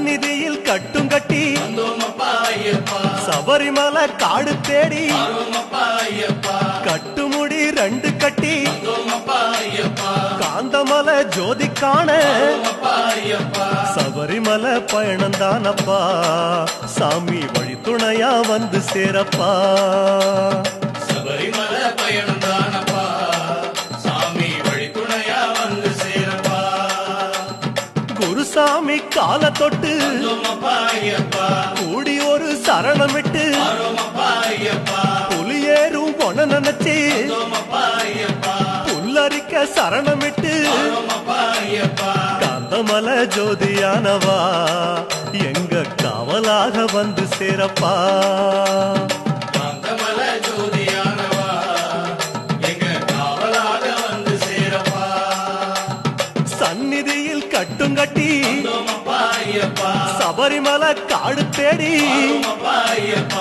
சந்நிதியில் கட்டும் கட்டி வந்தோமப்பா ஐயப்பா சபரிமலை காடு தேடி வரோமப்பா ஐயப்பா கட்டுமுடி ரெண்டு கட்டி வந்தோமப்பா ஐயப்பா காந்தமலை ஜோதி காண வரோமப்பா ஐயப்பா சபரிமலை பயணந்தானப்பா சாமி வழி துணையா வந்து சேரப்பா சபரிமலை பயணம் தானப்பா சாமி வழித்துணையா வந்து சேரப்பா குருசாமி கால தொட்டு வந்தோமப்பா ஐயப்பா கூடி ஒரு சரணமிட்டு வரோமப்பா ஐயப்பா புலியேறும் பொன நினைச்சு வந்தோமப்பா ஐயப்பா புல்லரிக்க சரணமிட்டு வரோமப்பா ஐயப்பா காந்தமல ஜோதியானவா எங்க காவலாக வந்து சேரப்பா காந்தமல ஜோதியானவா எங்க காவலாக வந்து சேரப்பா சந்நிதியில் கட்டும் கட்டி வந்தோமப்பா ஐயப்பா சபரிமலை காடு தேடி வரோமப்பா ஐயப்பா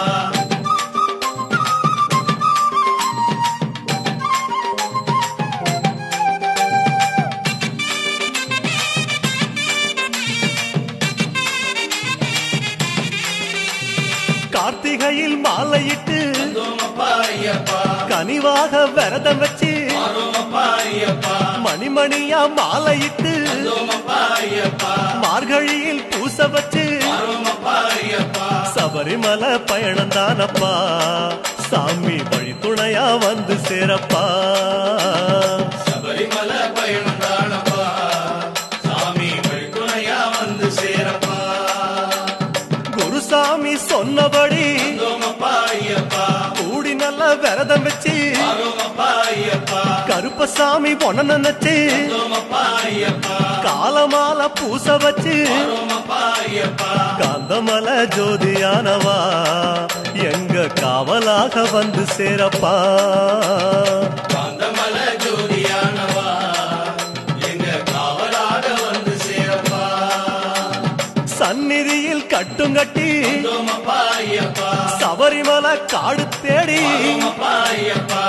கார்த்திகையில் மாலையிட்டு வந்தோமப்பா ஐயப்பா கனிவாக விரதம் வச்சு வரோமப்பா ஐயப்பா மணிமணியா மாலையிட்டு வந்தோமப்பா ஐயப்பா மார்கழியில் பூச வச்சு வரோமப்பா ஐயப்பா சபரிமலை பயணம் தானப்பா சாமி வழி துணையா வந்து சேரப்பா சபரிமலை பயணம் தானப்பா சாமி வழித்துணையா வந்து சேரப்பா குருசாமி சொன்னபடி வந்தோமப்பா ஐயப்பா கூடி நல்ல விரதம் வச்சு வரோமப்பா ஐயப்பா கருப்பசாமி பொண்ண நினைச்சு வந்தோமப்பா ஐயப்பா காலமால பூச வச்சு வரோமப்பா ஐயப்பா காந்தமல ஜோதியானவா எங்க காவலாக வந்து சேரப்பா காந்தமல ஜோதியானவா எங்க காவலாக வந்து சேரப்பா சந்நிதியில் கட்டும் கட்டி வந்தோமப்பா ஐயப்பா சபரிமலை காடு தேடி வரோமப்பா ஐயப்பா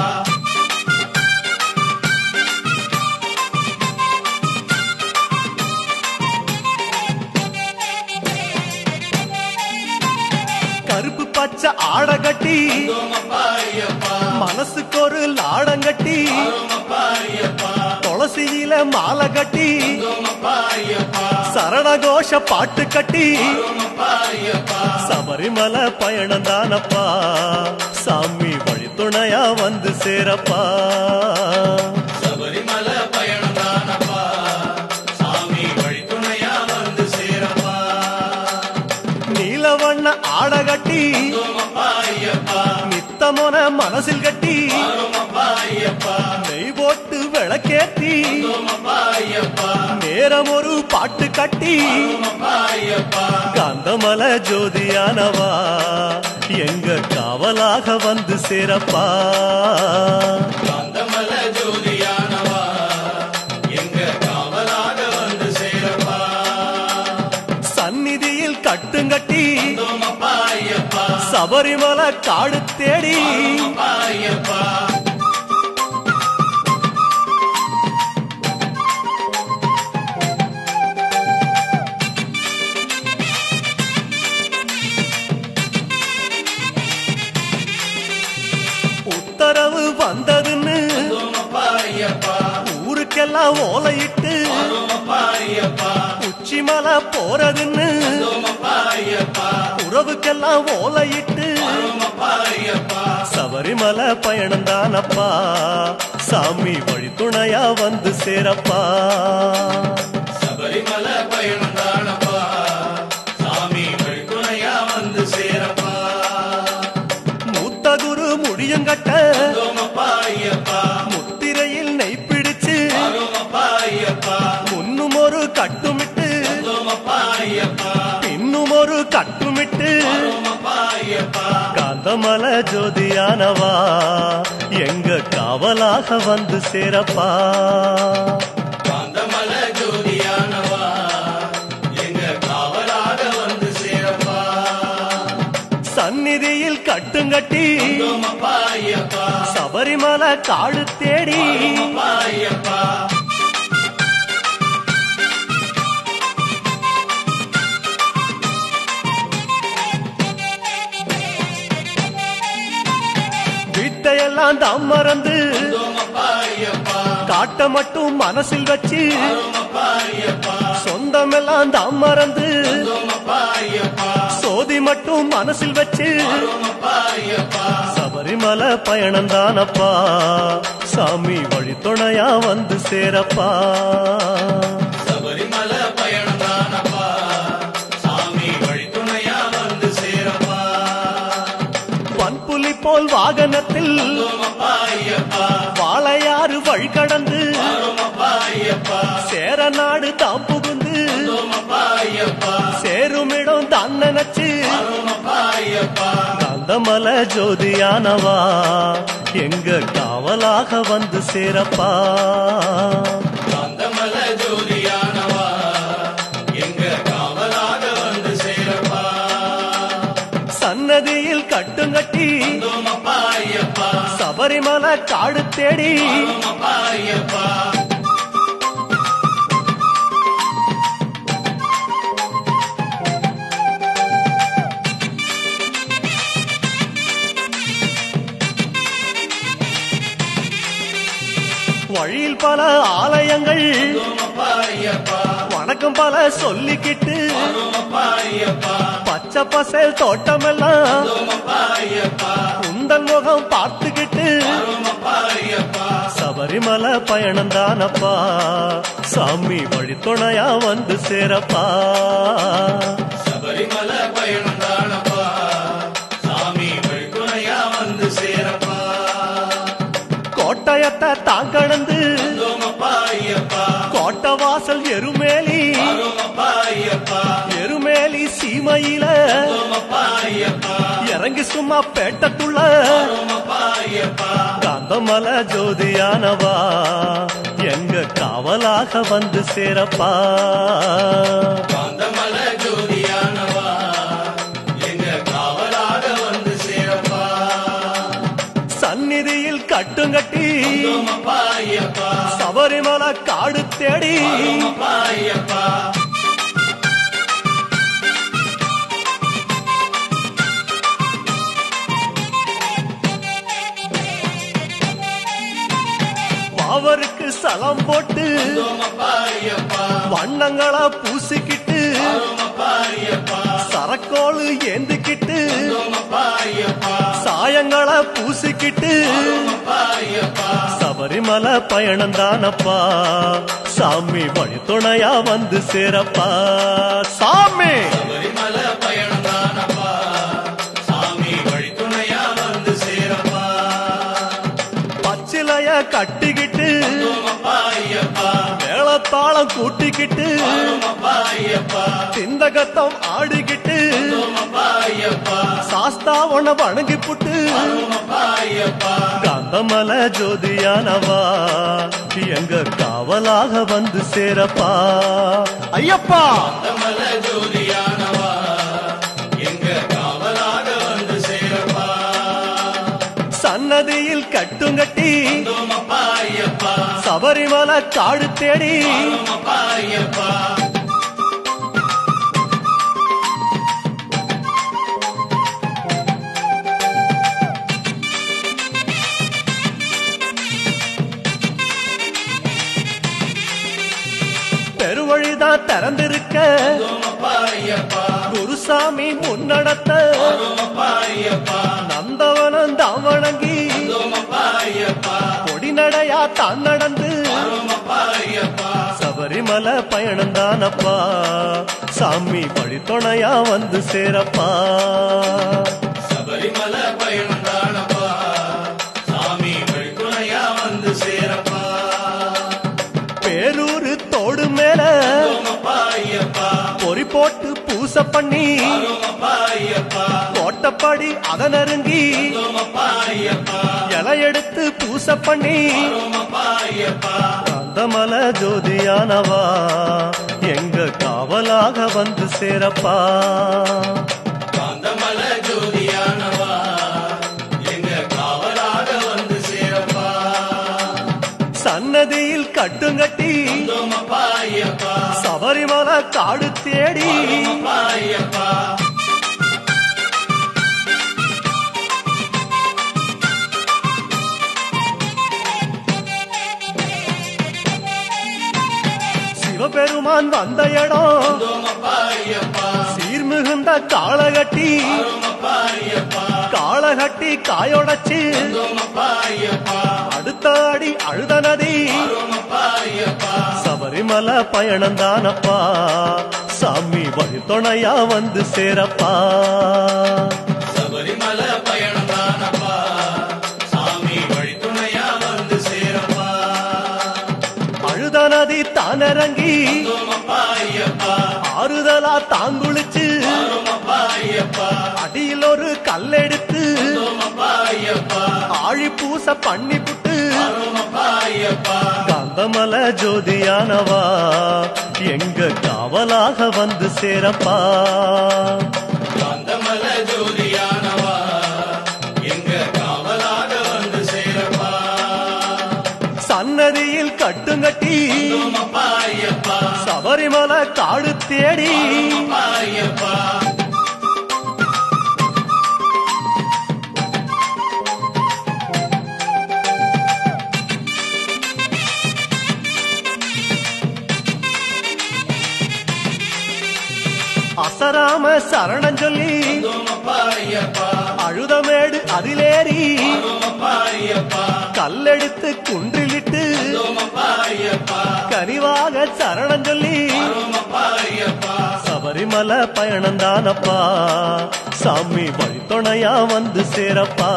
கருப்பு பச்சை ஆட கட்டி வந்தோமப்பா ஐயப்பா மனசுக்கு ஒரு லாடம் கட்டி வரோமப்பா ஐயப்பா துளசியில மாலை கட்டி வந்தோமப்பா ஐயப்பா சரணகோஷ பாட்டு கட்டி வரோமப்பா ஐயப்பா சபரிமலை பயணம் தானப்பா சாமி வழி துணையா வந்து சேரப்பா சபரிமலை பயணம் தானப்பா சாமி வழித்துணையா வந்து சேரப்பா நீலவண்ண ஆட கட்டி வந்தோமப்பா ஐயப்பா நித்தமொன மனசில் கட்டி வரோமப்பா ஐயப்பா நெய் போட்டு விளக்கேத்தி வந்தோமப்பா ஐயப்பா நேரம் ஒரு பாட்டு கட்டி வரோமப்பா ஐயப்பா காந்தமல ஜோதியானவா எங்க காவலாக வந்து சேரப்பா காந்தமல ஜோதியானவா எங்க காவலாக வந்து சேரப்பா சந்நிதியில் கட்டுங்கட்டி வந்தோமப்பா ஐயப்பா சபரிமலை காடு தேடி வரோமப்பா ஐயப்பா உத்தரவு வந்ததுன்னு வந்தோமப்பா ஐயப்பா ஊருக்கெல்லாம் ஓலையிட்டு வரோமப்பா ஐயப்பா உச்சிமலை போறதுன்னு வந்தோமப்பா ஐயப்பா உறவுக்கெல்லாம் ஓலையிட்டு வரோமப்பா ஐயப்பா சபரிமலை பயணம் தானப்பா சாமி வழி துணையா வந்து சேரப்பா சபரிமலை பயணம் தானப்பா சாமி வழித்துணையா வந்து சேரப்பா மூத்த குரு முடியுங்கட்ட வந்தோமப்பா ஐயப்பா முத்திரையில் நெய் பிடிச்சு வரோமப்பா ஐயப்பா முன்னும் ஒரு கட்டுமிட்டு வந்தோமப்பா ஐயப்பா பின்னும் ஒரு கட்டுமிட்டு வரோமப்பா ஐயப்பா காந்தமல ஜோதியானவா எங்க காவலாக வந்து சேரப்பா காந்தமல ஜோதியானவா எங்க காவலாக வந்து சேரப்பா சந்நிதியில் கட்டுங்கட்டி வந்தோமப்பா ஐயப்பா சபரிமலை காடு தேடி வரோமப்பா ஐயப்பா எல்லாம் தம் மறந்து வந்தோமப்பா ஐயப்பா காட்ட மட்டும் மனசில் வச்சு வந்தோமப்பா ஐயப்பா சொந்தமெல்லாம் தம் மறந்து வந்தோமப்பா ஐயப்பா சோதி மட்டும் மனசில் வச்சு வந்தோமப்பா ஐயப்பா சபரிமலை பயணம் தானப்பா சாமி வழித்துணையா வந்து சேரப்பா சபரிமலை பயணம் தானப்பா சாமி வழித்துணையா வந்து சேரப்பா பன்புலி போல் வாகனத்தில் வந்தோமப்பா ஐயப்பா வாழையாறு வழி கடந்து வந்தோமப்பா ஐயப்பா சேர நாடு தாம் புகுந்து வந்தோமப்பா ஐயப்பா சேருமிடம் தான் நினைச்சு வந்தோமப்பா ஐயப்பா காந்தமல ஜோதியானவா எங்க காவலாக வந்து சேரப்பா காந்தமல ஜோதியானவா எங்க காவலாக வந்து சேரப்பா சன்னதியில் கட்டுங்கட்டி வந்தோமப்பா ஐயப்பா சபரிமலை காடு தேடி வந்தோமப்பா ஐயப்பா வழியில் பல ஆலயங்கள் வந்தோமப்பா ஐயப்பா வணக்கம் பல சொல்லிக்கிட்டு வந்தோமப்பா ஐயப்பா பச்சை பசேல் தோட்டமெல்லாம் வந்தோமப்பா ஐயப்பா உந்தன் முகம் பார்த்துக்கிட்டு வந்தோமப்பா ஐயப்பா சபரிமலை பயணம் தானப்பா சாமி வழித்துணையா வந்து சேரப்பா சபரிமலை பயணம் தானப்பா சாமி வழித்துணையா வந்து சேரப்பா கோட்டயத்தை தான் கடந்து வந்தோமப்பா ஐயப்பா கோட்டை வாசல் எருமேலி வந்தோமப்பா ஐயப்பா எருமேலி சீமையில வந்தோமப்பா ஐயப்பா இறங்கி சும்மா பேட்டக்குள்ள வந்தோமப்பா ஐயப்பா காந்தமல ஜோதியானவா எங்க காவலாக வந்து சேரப்பா காந்தமல ஜோதியானவா எங்க காவலாக வந்து சேரப்பா சந்நிதியில் கட்டுங்கட்டி வந்தோமப்பா ஐயப்பா சபரிமலை காடு தேடி வந்தோமப்பா ஐயப்பா அவருக்கு சலம் போட்டு வந்தோமப்பா ஐயப்பா வண்ணங்களா பூசிக்கிட்டு வந்தோமப்பா ஐயப்பா சரக்கோளு ஏந்திக்கிட்டு வந்தோமப்பா ஐயப்பா சாயங்களா பூசிக்கிட்டு வந்தோமப்பா ஐயப்பா சபரிமலை பயணம் தானப்பா சாமி வழித்துணையா வந்து சேரப்பா சாமி சபரிமலை பயணம் தானப்பா சாமி வழித்துணையா வந்து சேரப்பா பச்சிலைய கட்டிக்கிட்டு வந்தோமப்பா ஐயப்பா மேளத்தாளம் கூட்டிக்கிட்டு வந்தோமப்பா ஐயப்பா சிந்தகத்தம் ஆடிக்கிட்டு வந்தோமப்பா ஐயப்பா சாஸ்தா உன வணங்கி புட்டு வந்தோமப்பா ஐயப்பா காந்தமல ஜோதியானவா எங்க காவலாக வந்து சேரப்பா ஐயப்பா காந்தமல ஜோதியானவா எங்க காவலாக வந்து சேரப்பா சன்னதியில் கட்டுங்கட்டி வந்தோமப்பா ஐயப்பா சபரிமலை காடு தேடி வந்தோமப்பா ஐயப்பா பெருவழிதான் திறந்திருக்க வந்தோமப்பா ஐயப்பா குருசாமி முன்னடத்த வந்தோமப்பா ஐயப்பா நந்தவனம் தான் வணங்கி வந்தோமப்பா ஐயப்பா பொடிநடையா தான் நடந்து வந்தோமப்பா ஐயப்பா சபரிமலை பயணம் தானப்பா சாமி வழித்துணையா வந்து சேரப்பா சபரிமலை பயணம் தானப்பா சாமி வழித்துணையா வந்து சேரப்பா பேரூரு தோடு மேல வந்தோமப்பா ஐயப்பா பொறி போட்டு பூச பண்ணி வந்தோமப்பா ஐயப்பா கோட்டப்படி அத நெருங்கி வந்தோமப்பா ஐயப்பா இலை எடுத்து பூச பண்ணி வந்தோமப்பா ஐயப்பா காந்தமல ஜோதியானவா எங்க காவலாக வந்து சேரப்பா காந்தமல ஜோதியானவா எங்க காவலாக வந்து சேரப்பா சன்னதியில் கட்டுங்கட்டி வந்தோமப்பா ஐயப்பா சபரிமலை காடு தேடி வந்தோமப்பா ஐயப்பா சிவபெருமான் வந்த இடம் வந்தோமப்பா ஐயப்பா சீர்மிகுந்த காளகட்டி வந்தோமப்பா ஐயப்பா காளகட்டி காயொடச்சு வந்தோமப்பா ஐயப்பா அடுத்த அடி அழுத நதி வந்தோமப்பா ஐயப்பா சபரிமலை பயணந்தானப்பா சாமி வழி துணையா வந்து சேரப்பா சபரிமலை பயணம் தானப்பா சாமி வழித்துணையா வந்து சேரப்பா அழுத நதி தானிறங்கி வந்தோமப்பா ஐயப்பா ஆறுதலா தாங்குளிச்சு வந்தோமப்பா ஐயப்பா அடியில் ஒரு கல்லெடுத்து வந்தோமப்பா ஐயப்பா ஆழி பூச பண்ணி புட்டு வந்தோமப்பா ஐயப்பா காந்தமல ஜோதியானவா எங்க காவலாக வந்து சேரப்பா காந்தமல ஜோதியானவா எங்க காவலாக வந்து சேரப்பா சன்னதியில் கட்டுங்கட்டி வந்தோமப்பா ஐயப்பா சபரிமலை காடு தேடி வந்தோமப்பா ஐயப்பா அசராம சரணம் சொல்லி வந்தோமப்பா ஐயப்பா அழுதமேடு அதிலேறி வந்தோமப்பா ஐயப்பா கல்லெடுத்து குன்றிலிட்டு வந்தோமப்பா ஐயப்பா கனிவாக சரணம் சொல்லி வந்தோமப்பா ஐயப்பா சபரிமலை பயணந்தானப்பா சாமி வழித்துணையா வந்து சேரப்பா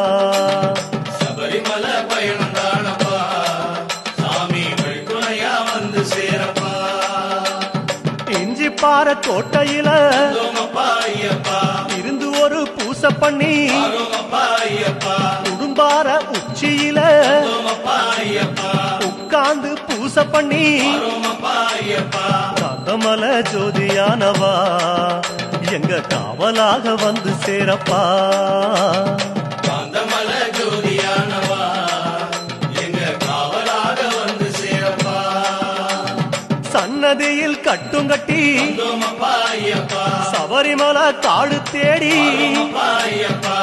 சபரிமலை பயணம் தானப்பா சாமி வழித்துணையா வந்து சேரப்பா இஞ்சி பாற கோட்டையில வந்தோமப்பா ஐயப்பா இருந்து ஒரு பூச பண்ணி வந்தோமப்பா ஐயப்பா குடும்பார உச்சியில வந்தோமப்பா ஐயப்பா உட்கார்ந்து பூச பண்ணி வந்தோமப்பா ஐயப்பா காந்தமல ஜோதியானவா எங்க காவலாக வந்து சேரப்பா காந்தமல ஜோதியானவா எங்க காவலாக வந்து சேரப்பா சன்னதியில் கட்டுங்கட்டி வந்தோமப்பா ஐயப்பா சபரிமலை காடு தேடி வந்தோமப்பா ஐயப்பா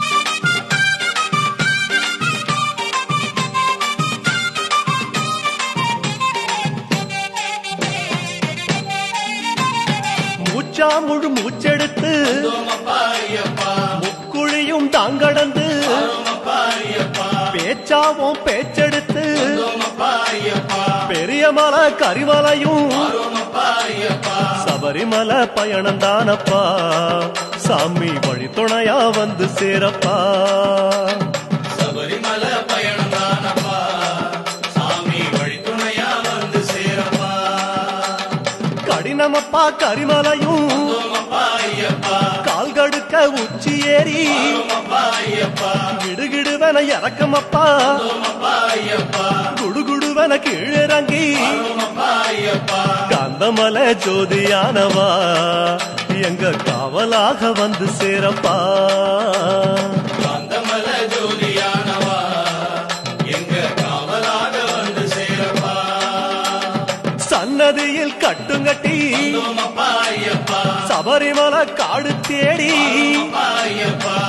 மூச்சா முழு மூச்செடுத்து வந்தோமப்பா ஐயப்பா முக்குழியும் தாங்கடந்து வந்தோமப்பா ஐயப்பா பேச்சாவும் பேச்செடுத்து வந்தோமப்பா ஐயப்பா பெரிய மலை கரிமலையும் வந்தோமப்பா ஐயப்பா சபரிமலை பயணம் தானப்பா சாமி வழித்துணையா வந்து சேரப்பா சபரிமலை பயணம் தானப்பா சாமி வழித்துணையா வந்து சேரப்பா கடினமப்பா கரிமலையும் வந்தோமப்பா ஐயப்பா கால் கடுக்க உச்சி ஏறி வந்தோமப்பா ஐயப்பா கிடுகிடுவன இறக்கமப்பா வந்தோமப்பா ஐயப்பா குடுகுடுவன கீழிறங்கி வந்தோமப்பா ஐயப்பா காந்தமல ஜோதியானவா எங்க காவலாக வந்து சேரப்பா காந்தமல ஜோதியானவா எங்க காவலாக வந்து சேரப்பா சன்னதியில் கட்டுங்கட்டி வந்தோமப்பா ஐயப்பா சபரிமலை காடு தேடி வந்தோமப்பா ஐயப்பா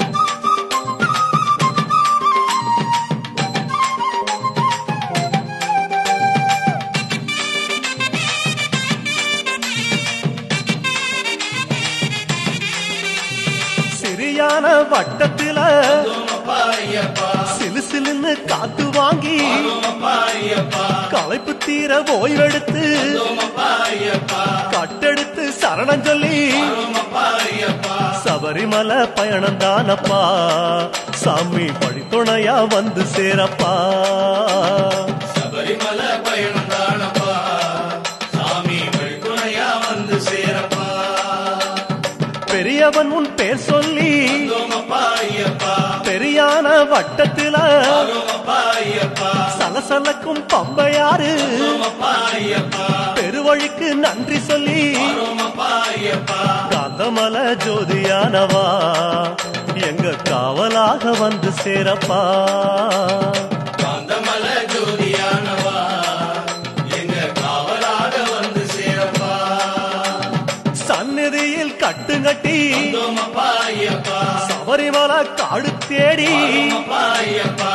சிறியான வட்டத்தில வந்தோமப்பா ஐயப்பா சிலு சிலுன்னு காத்து வாங்கி வந்தோமப்பா ஐயப்பா களைப்பு தீர ஓய்வெடுத்து வந்தோமப்பா ஐயப்பா கட்டெடுத்து சரணம் சொல்லி வந்தோமப்பா ஐயப்பா சபரிமலை பயணம் தானப்பா சாமி வழித்துணையா வந்து சேரப்பா சபரிமலை பயணம் தானப்பா சாமி வழித்துணையா வந்து சேரப்பா பெரியவன் உன் பேர் சொல்லி வந்தோமப்பா ஐயப்பா பெரியான வட்டத்தில வந்தோமப்பா ஐயப்பா சலசலக்கும் பம்பையாறு வந்தோமப்பா ஐயப்பா பெருவழிக்கு நன்றி சொல்லி வந்தோமப்பா ஐயப்பா காந்தமல ஜோதியானவா எங்க காவலாக வந்து சேரப்பா காந்தமல ஜோதியானவா எங்க காவலாக வந்து சேரப்பா சந்நிதியில் கட்டுங்கட்டி வந்தோமப்பா ஐயப்பா சபரிமலை காடு தேடி வந்தோமப்பா ஐயப்பா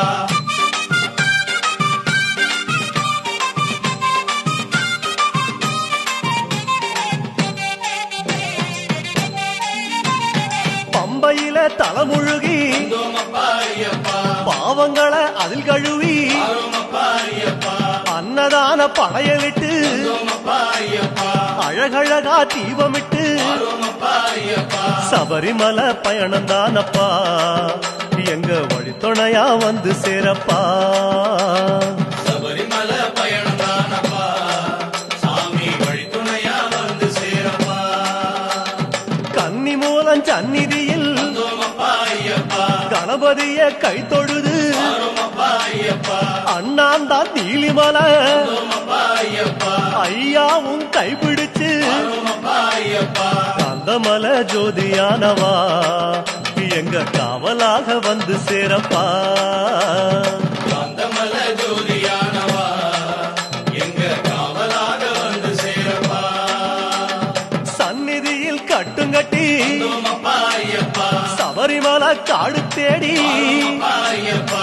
தலைமுழுகி வந்தோமப்பா ஐயப்பா பாவங்களை அதில் கழுவி ஆரோமப்பா ஐயப்பா அன்னதான படையலிட்டு வந்தோமப்பா ஐயப்பா அழகழகா தீபமிட்டு ஆரோமப்பா ஐயப்பா சபரிமலை பயணம் தானப்பா எங்க வழித்துணையா வந்து சேரப்பா சபரிமலை பயணம் தானப்பா சாமி வழித்துணையா வந்து சேரப்பா கன்னி மூலம் சந்நிதியில் வந்தோமப்பா ஐயப்பா கணபதிய கை தொழுது ஆரோமப்பா ஐயப்பா அண்ணாந்தான் நீலிமலை வந்தோமப்பா ஐயப்பா ஐயாவும் கைப்பிடிச்சு ஆரோமப்பா ஐயப்பா கந்தமலை ஜோதியானவா எங்க காவலாக வந்து சேரப்பா காந்தமல ஜோதியானவா எங்க காவலாக வந்து சேரப்பா சந்நிதியில் கட்டுங்கட்டி வந்தோமப்பா ஐயப்பா சபரிமலை காடு தேடி ஆரோமப்பா ஐயப்பா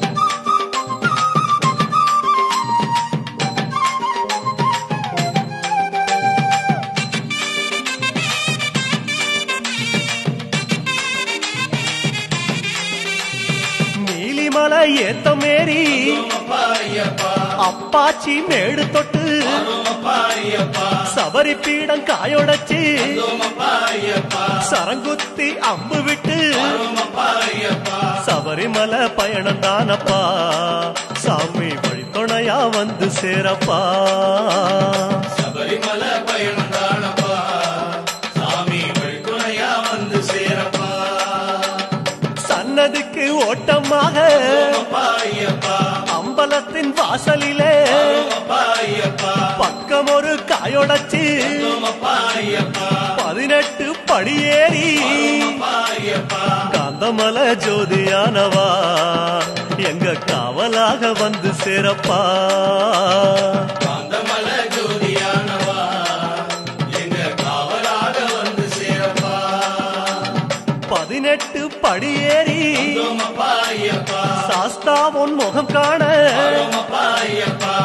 நீலிமலை ஏத்த மேரி வந்தோமப்பா ஐயப்பா அப்பாச்சி மேடு தொட்டு ஆரோமப்பா ஐயப்பா சபரி பீடம் காயொடச்சு வந்தோமப்பா ஐயப்பா சரங்குத்தி அம்பு விட்டு ஆரோமப்பா ஐயப்பா சபரிமலை பயணம் தானப்பா சாமி வழித்துணையா வந்து சேரப்பா சபரிமலை பயணம் தானப்பா சாமி வழித்துணையா வந்து சேரப்பா சன்னதிக்கு ஓட்டமாக வந்தோமப்பா ஐயப்பா அம்பலத்தின் வாசலிலே வந்தோமப்பா ஐயப்பா பக்கம் ஒரு காயொடச்சு வந்தோமப்பா ஐயப்பா பதினெட்டு படியேறி வந்தோமப்பா ஐயப்பா காந்தமல ஜோதியானவா எங்க காவலாக வந்து சேரப்பா காந்தமல ஜோதியானவா எங்க காவலாக வந்து சேரப்பா பதினெட்டு படியேறி வந்தோமப்பா ஐயப்பா சாஸ்தா உன் முகம் காண ஆரோமப்பா ஐயப்பா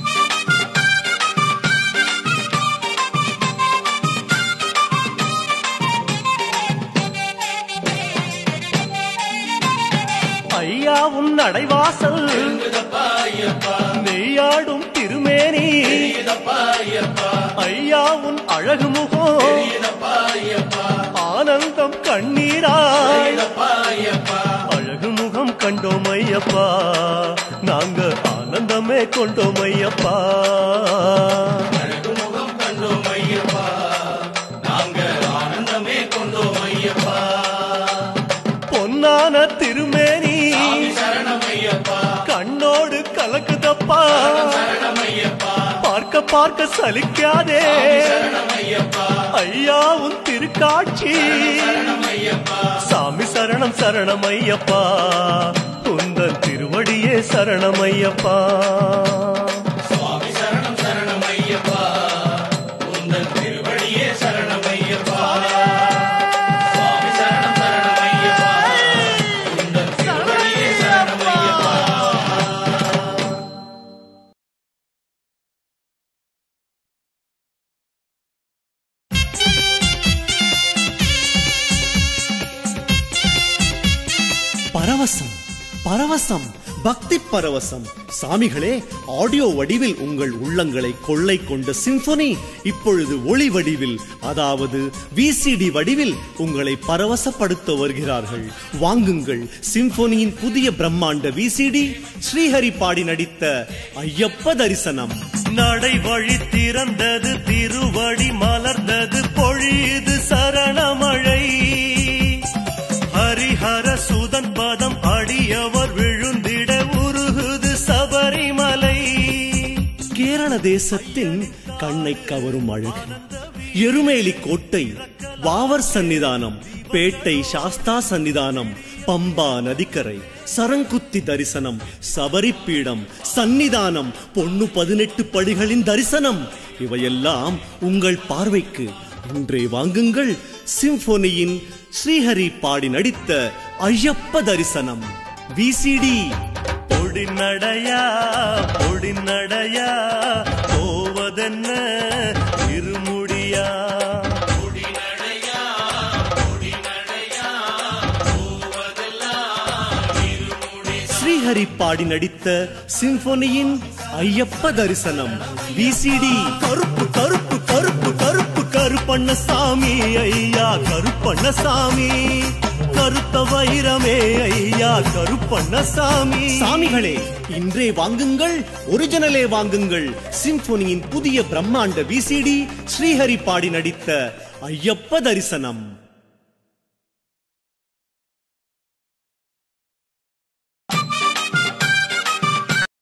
ஐயா உன் நடைவாசல் இருந்ததப்பா ஐயப்பா நெய்யாடும் திருமேனி இதப்பா ஐயப்பா ஐயா உன் அழகு முகம் இதப்பா ஐயப்பா ஆனந்தம் கண்ணீராய் இதப்பா ஐயப்பா அழகு முகம் கண்டோம் ஐயப்பா நாங்க ஆனந்தமே கொண்டோம் ஐயப்பா அழகு முகம் கண்டோம் ஐயப்பா நாங்க ஆனந்தமே கொண்டோம் ஐயப்பா பொன்னான திருமேனி சாமி சரணம் ஐயப்பா கண்ணோடு கலக்குதப்பா சரணம் ஐயப்பா பார்க்க பார்க்க சலிக்காதே சரணம் ஐயப்பா ஐயா உன் திருக்காட்சி சரணம் ஐயப்பா சாமி சரணம் சரணம் ஐயப்பா உந்தன் திருவடியே சரணம் ஐயப்பா சுவாமி சரணம் சரணம் ஐயப்பா உந்தன் திருவடியே சரணம் ஐயப்பா சுவாமி சரணம் சரணம் ஐயப்பா உந்தன் திருவடியே சரணம் ஐயப்பா பரவசம் பரவசம் பக்தி பரவசம் சாமிகளே ஆடியோ வடிவில் உங்கள் உள்ளங்களை கொள்ளை கொண்ட சிம்பொனி இப்பொழுது ஒளி வடிவில் அதாவது விசிடி வடிவில் உங்களை பரவசப்படுத்த வருகிறார்கள் வாங்குங்கள் சிம்பொனியின் புதிய பிரம்மாண்ட விசிடி ஸ்ரீஹரி பாடி நடித்த ஐயப்ப தரிசனம் நடை வழி திறந்தது திருவடி மலர்ந்தது பொழியுது சரணமழை ஹரிஹர சுதன் பதம் அடியவர் விழுந்திட உருகுது சபரிமலை கேரள தேசத்தின் கண்ணை கவரும் அழகு எருமேலி கோட்டை வாவர் சன்னிதானம் பேட்டை சாஸ்தா சன்னிதானம் பம்பா நதிக்கரை சரங்குத்தி தரிசனம் சபரிப்பீடம் சன்னிதானம் பொண்ணு பதினெட்டு படிகளின் தரிசனம் இவையெல்லாம் உங்கள் பார்வைக்கு இன்றே வாங்குங்கள் சிம்பொனியின் ஸ்ரீஹரி பாடி நடித்த ஐயப்ப தரிசனம் விசிடி பொடி நடையா பொடி நடையா போவதென்ன இருமுடியா பொடி நடையா பொடி நடையா ஸ்ரீஹரி பாடி நடித்த சிம்பொனியின் ஐயப்ப தரிசனம் விசிடி கருப்பு கருப்பு கருப்பு கருப்பு கருப்பண்ணசாமி ஐயா கருப்பண்ணசாமி கருத்த வைரமே ஐயா கருப்பண்ணசாமி சாமிகளே இன்றே வாங்குங்கள் ஒரிஜினலே வாங்குங்கள் சிம்பொனியின் புதிய பிரம்மாண்ட விசிடி ஸ்ரீஹரி பாடி நடித்த ஐயப்ப தரிசனம்